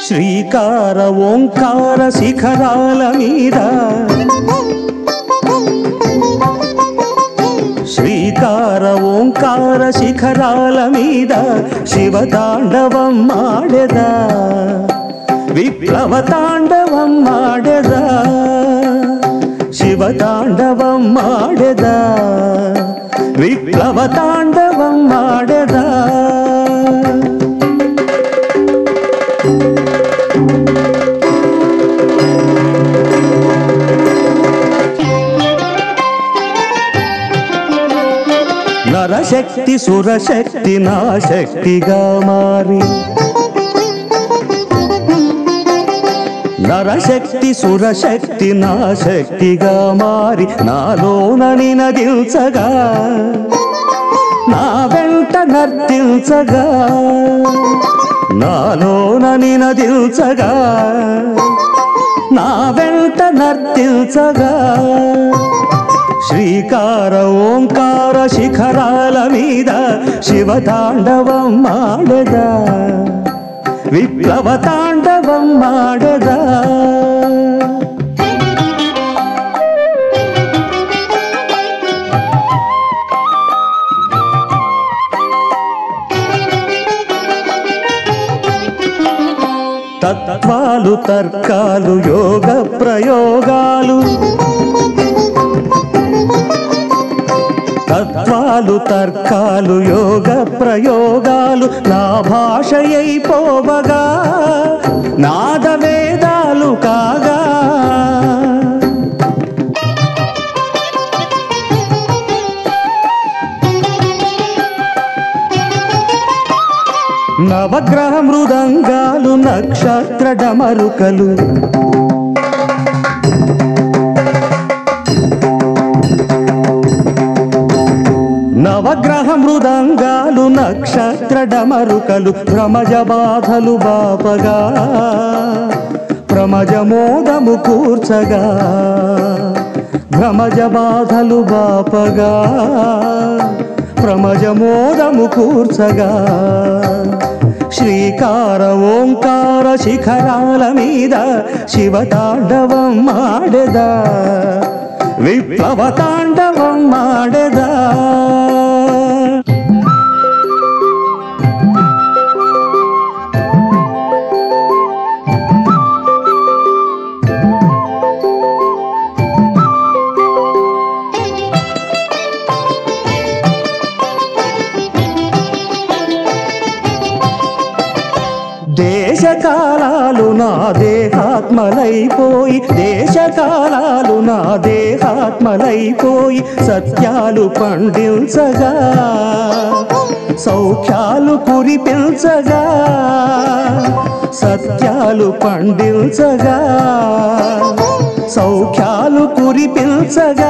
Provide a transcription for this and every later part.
శ్రీకార ఓంకార శిఖరాల మీద శ్రీకార ఓంకార శిఖరాల మీద శివతాండవం మాడెదా విప్లవ తాండవం మాడెదా శివతాండవం మాడెదా విప్లవ తాండవం మాడెదా నరశక్తి సురశక్తి నా శక్తిగా మారి నరశక్తి సురశక్తి నా శక్తిగా మారి నాలోన నినదిల్చగా నా వెంట నర్తించగా నాలోన నినదిల్చగా నా వెంట నర్తించగా శ్రీకార ఓంకార శిఖరాల మీద శివతాండవం మాడదా విప్లవ తాండవం మాడదా తత్వాలు తర్కాలు యోగ ప్రయోగాలు తత్వాలు తర్కాలు యోగ ప్రయోగాలు నా భాషయైపోవగా నాద వేదాలు కాగా నవగ్రహ మృదంగాలు నక్షత్ర డమరుకలు నవగ్రహ మృదంగాలు నక్షత్ర డమరుకలు భ్రమజ బాధలు బాపగా ప్రమజ మోదము కూర్చగా భ్రమజ బాధలు బాపగా ప్రమజ మోదము కూర్చగా శ్రీకార ఓంకార శిఖరాల మీద శివతాండవం మాడెదా విప్లవ తాండవం మాడెదా దేశకాలాలు నా దేహాత్మలైపోయి దేశకాలాలు నా దేహాత్మలైపోయి సత్యాలు పండించగా సౌఖ్యాలు కురిపించగా సత్యాలు పండించగా సౌఖ్యాలు కురిపించగా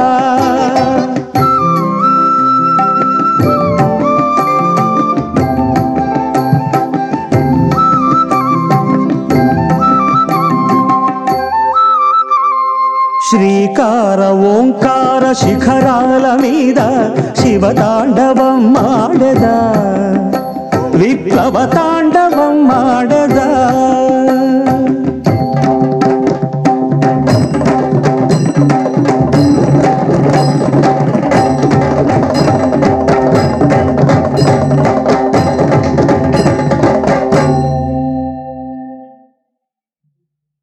శ్రీకార ఓంకార శిఖరాల మీద శివతాండవం మాడదా విప్లవ తాండ